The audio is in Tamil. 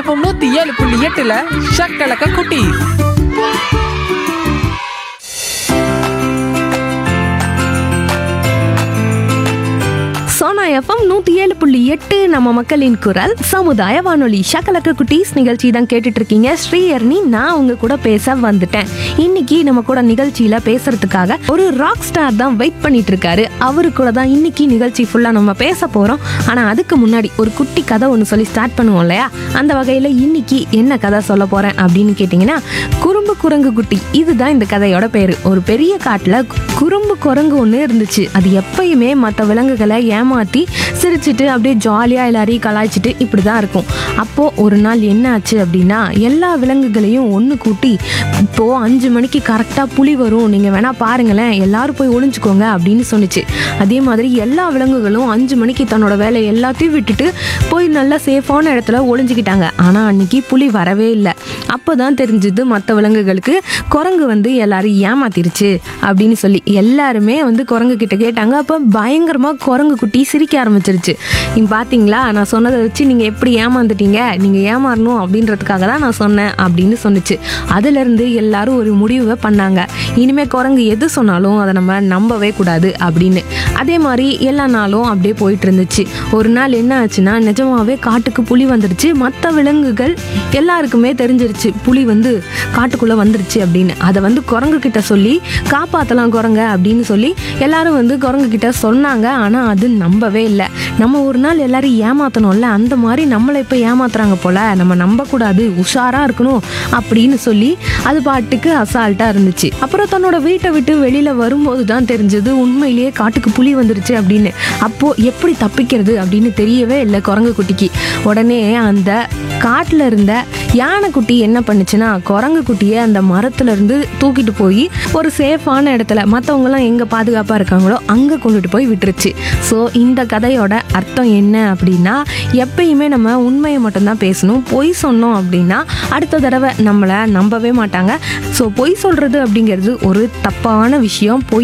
எஃப்எம் நூத்தி ஏழு புள்ளி எட்டுல ஷக்கலக்க குட்டி சோனா எஃப்எம் நூத்தி ஏழு புள்ளி எட்டு நம்ம மக்களின் குரல் சமுதாய வானொலி ஷக்கலக்க குட்டீஸ் நிகழ்ச்சி தான் கேட்டுட்டு இருக்கீங்க ஸ்ரீயர்னி நான் உங்க கூட பேச வந்துட்டேன் இன்னைக்கு நம்ம கூட நிகழ்ச்சியில பேசுறதுக்காக ஒரு ராக் ஸ்டார் தான் வெயிட் பண்ணிட்டு இருக்காரு அவரு கூட தான் இன்னைக்கு நிகழ்ச்சி ஃபுல்லா நம்ம பேச போறோம் ஆனா அதுக்கு முன்னாடி ஒரு குட்டி கதை ஒன்று சொல்லி ஸ்டார்ட் பண்ணுவோம் இல்லையா அந்த வகையில இன்னைக்கு என்ன கதை சொல்ல போறேன் அப்படின்னு கேட்டிங்கன்னா குறும்பு குரங்கு குட்டி இதுதான் இந்த கதையோட பேரு ஒரு பெரிய காட்டுல குறும்பு குரங்கு ஒன்று இருந்துச்சு அது எப்பயுமே மற்ற விலங்குகளை ஏமாத்தி சிரிச்சிட்டு அப்படியே ஜாலியாக எல்லாரையும் கலாய்ச்சிட்டு இப்படி தான் இருக்கும் அப்போது ஒரு நாள் என்ன ஆச்சு அப்படின்னா எல்லா விலங்குகளையும் ஒன்று கூட்டி இப்போது அஞ்சு மணிக்கு கரெக்டாக புலி வரும் நீங்கள் வேணால் பாருங்களேன் எல்லாரும் போய் ஒளிஞ்சுக்கோங்க அப்படின்னு சொன்னுச்சு அதே மாதிரி எல்லா விலங்குகளும் அஞ்சு மணிக்கு தன்னோட வேலை எல்லாத்தையும் விட்டுட்டு போய் நல்லா சேஃபான இடத்துல ஒளிஞ்சுக்கிட்டாங்க ஆனால் அன்னைக்கு புலி வரவே இல்லை அப்போ தான் தெரிஞ்சது மற்ற விலங்குகளுக்கு குரங்கு வந்து எல்லாரும் ஏமாத்திருச்சு அப்படின்னு சொல்லி எல்லாருமே வந்து குரங்கு கிட்ட கேட்டாங்க அப்போ பயங்கரமாக குரங்கு குட்டி சிரிக்க ஆரம்பிச்சிருச்சு நீங்க பார்த்தீங்களா நான் சொன்னதை வச்சு நீங்கள் எப்படி ஏமாந்துட்டீங்க நீங்கள் ஏமாறணும் அப்படின்றதுக்காக தான் நான் சொன்னேன் அப்படின்னு சொன்னுச்சு அதுலேருந்து எல்லாரும் ஒரு முடிவை பண்ணாங்க இனிமேல் குரங்கு எது சொன்னாலும் அதை நம்ம நம்பவே கூடாது அப்படின்னு அதே மாதிரி எல்லா நாளும் அப்படியே போயிட்டு இருந்துச்சு ஒரு நாள் என்ன ஆச்சுன்னா நிஜமாவே காட்டுக்கு புலி வந்துருச்சு மற்ற விலங்குகள் எல்லாருக்குமே தெரிஞ்சிருச்சு புலி வந்து காட்டுக்குள்ளே வந்துருச்சு அப்படின்னு அதை வந்து குரங்கு கிட்ட சொல்லி காப்பாற்றலாம் குரங்க அப்படின்னு சொல்லி எல்லாரும் வந்து குரங்கு கிட்ட சொன்னாங்க ஆனால் அது நம்பவே இல்லை நம்ம ஒரு நாள் எல்லாரும் ஏமாத்தணும்ல அந்த மாதிரி நம்மளை இப்போ ஏமாத்துறாங்க போல நம்ம நம்பக்கூடாது உஷாராக இருக்கணும் அப்படின்னு சொல்லி அது பாட்டுக்கு அசால்ட்டாக இருந்துச்சு அப்புறம் தன்னோட வீட்டை விட்டு வெளியில் வரும்போது தான் தெரிஞ்சது உண்மையிலேயே காட்டுக்கு புலி வந்துருச்சு அப்படின்னு அப்போது எப்படி தப்பிக்கிறது அப்படின்னு தெரியவே இல்லை குரங்கு குட்டிக்கு உடனே அந்த காட்டில் இருந்த யானைக்குட்டி என்ன பண்ணுச்சுன்னா குரங்கு குட்டியை அந்த மரத்துல இருந்து தூக்கிட்டு போய் ஒரு சேஃபான இடத்துல மற்றவங்களாம் எங்கே பாதுகாப்பாக இருக்காங்களோ அங்கே கொண்டுட்டு போய் விட்டுருச்சு ஸோ இந்த கதையோட அர்த்தம் என்ன அப்படின்னா எப்பயுமே நம்ம உண்மையை மட்டும்தான் பேசணும் பொய் சொன்னோம் அப்படின்னா அடுத்த தடவை நம்மளை நம்பவே மாட்டாங்க ஸோ பொய் சொல்கிறது அப்படிங்கிறது ஒரு தப்பான விஷயம் பொய்